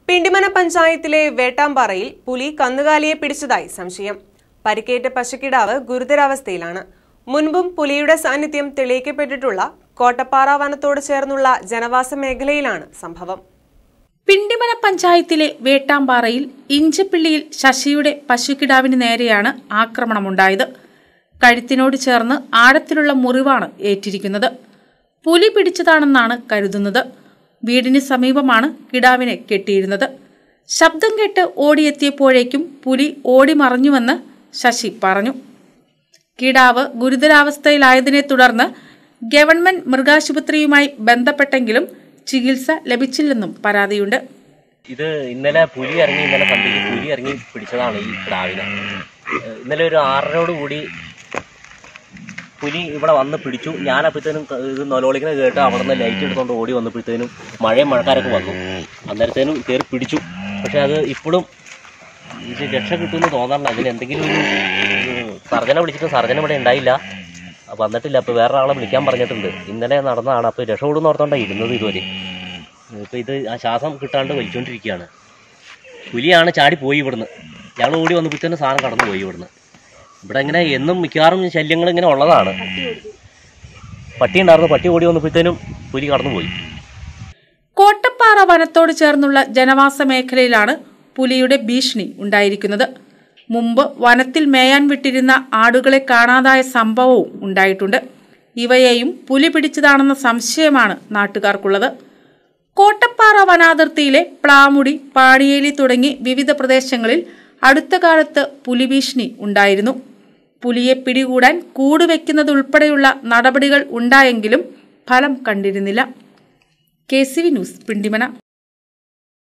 പിണ്ടിമന പഞ്ചായത്തിലെ വേട്ടാമ്പാറയിൽ പുലി കന്നുകാലിയെ പിടിച്ചതായി സംശയം പരിക്കേറ്റ പശുക്കിടാവ് ഗുരുതരാവസ്ഥയിലാണ് മുൻപും പുലിയുടെ സാന്നിധ്യം തെളിയിക്കപ്പെട്ടിട്ടുള്ള കോട്ടപ്പാറ വനത്തോട് ചേർന്നുള്ള ജനവാസ മേഖലയിലാണ് സംഭവം പിണ്ടിമന പഞ്ചായത്തിലെ വേട്ടാമ്പാറയിൽ ഇഞ്ചപ്പിള്ളിയിൽ ശശിയുടെ പശുക്കിടാവിന് നേരെയാണ് ആക്രമണമുണ്ടായത് കഴുത്തിനോട് ചേർന്ന് ആഴത്തിലുള്ള മുറിവാണ് ഏറ്റിരിക്കുന്നത് പുലി പിടിച്ചതാണെന്നാണ് കരുതുന്നത് വീടിന് സമീപമാണ് കിടാവിനെ കെട്ടിയിരുന്നത് ശബ്ദം കേട്ട് ഓടിയെത്തിയപ്പോഴേക്കും പുലി ഓടി മറഞ്ഞുവെന്ന് ശശി പറഞ്ഞു കിടാവ് ഗുരുതരാവസ്ഥയിലായതിനെ തുടർന്ന് ഗവൺമെന്റ് മൃഗാശുപത്രിയുമായി ബന്ധപ്പെട്ടെങ്കിലും ചികിത്സ ലഭിച്ചില്ലെന്നും പരാതിയുണ്ട് ഇത് ഇന്നലെ പുലി ഇറങ്ങി ഇന്നലെ സന്ധ്യയ്ക്ക് പുലി ഇറങ്ങി പിടിച്ചതാണ് ഈ കിടാവിനെ ഏഹ് ഇന്നലെ ഒരു ആറരയോട് കൂടി പുലി ഇവിടെ വന്ന് പിടിച്ചു ഞാനപ്പോഴത്തേനും ഇത് നൊലോളിക്കുന്നത് കേട്ട് അവിടെ നിന്ന് ലൈറ്റ് എടുത്തുകൊണ്ട് ഓടി വന്നപ്പോഴത്തേനും മഴയും മഴക്കാരൊക്കെ വന്നു അന്നേരത്തേനും കയറി പിടിച്ചു പക്ഷെ അത് ഇപ്പോഴും ഇത് രക്ഷ കിട്ടുമെന്ന് തോന്നാറില്ല അതിന് എന്തെങ്കിലും ഒരു ഒരു സർജനെ വിളിച്ചിട്ട് സർജന ഇവിടെ ഉണ്ടായില്ല അപ്പോൾ വന്നിട്ടില്ല അപ്പോൾ വേറെ ആളെ വിളിക്കാൻ പറഞ്ഞിട്ടുണ്ട് ഇന്നലെ നടന്നതാണ് അപ്പോൾ രക്ഷപ്പെടുന്ന ഓർത്തോണ്ടാണ് ഇരുന്നത് ഇതുവരെ ഇപ്പോൾ ഇത് ആ ശ്വാസം കിട്ടാണ്ട് വലിച്ചുകൊണ്ടിരിക്കുകയാണ് പുലിയാണ് ചാടി പോയി ഇവിടുന്ന് ഞങ്ങൾ ഓടി വന്നപ്പോഴത്തേനും സാധനം കടന്നു പോയി ഇവിടുന്ന് ഇവിടെ ഇങ്ങനെ എന്നും മിക്കവാറും ശല്യങ്ങൾ ഇങ്ങനെ ഉള്ളതാണ് പട്ടി ഉണ്ടായിരുന്നു പട്ടി ഓടി വന്നപ്പോഴത്തേനും പുലി കടന്നു പോയി കോട്ടപ്പാറ വനത്തോട് ചേർന്നുള്ള ജനവാസ മേഖലയിലാണ് പുലിയുടെ ഭീഷണി ഉണ്ടായിരിക്കുന്നത് മുമ്പ് വനത്തിൽ മേയാൻ വിട്ടിരുന്ന ആടുകളെ കാണാതായ സംഭവവും ഉണ്ടായിട്ടുണ്ട് ഇവയെയും പുലി പിടിച്ചതാണെന്ന സംശയമാണ് നാട്ടുകാർക്കുള്ളത് കോട്ടപ്പാറ വനാതിർത്തിയിലെ പ്ലാമുടി പാടിയേലി തുടങ്ങി വിവിധ പ്രദേശങ്ങളിൽ അടുത്ത കാലത്ത് പുലിഭീഷണി ഉണ്ടായിരുന്നു പുലിയെ പിടികൂടാൻ കൂടുവെക്കുന്നതുൾപ്പെടെയുള്ള നടപടികൾ ഉണ്ടായെങ്കിലും ഫലം കണ്ടിരുന്നില്ല K C V news Pindimana